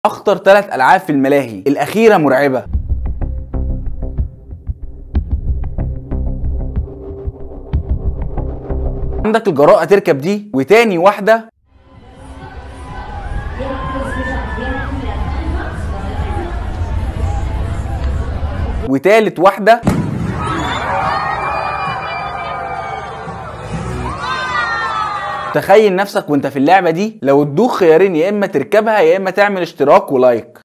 اخطر ثلاث العاب في الملاهي الاخيره مرعبه عندك الجراءة تركب دي وتاني واحدة وتالت واحدة تخيل نفسك وانت في اللعبة دي لو ادوك خيارين يا اما تركبها يا اما تعمل اشتراك ولايك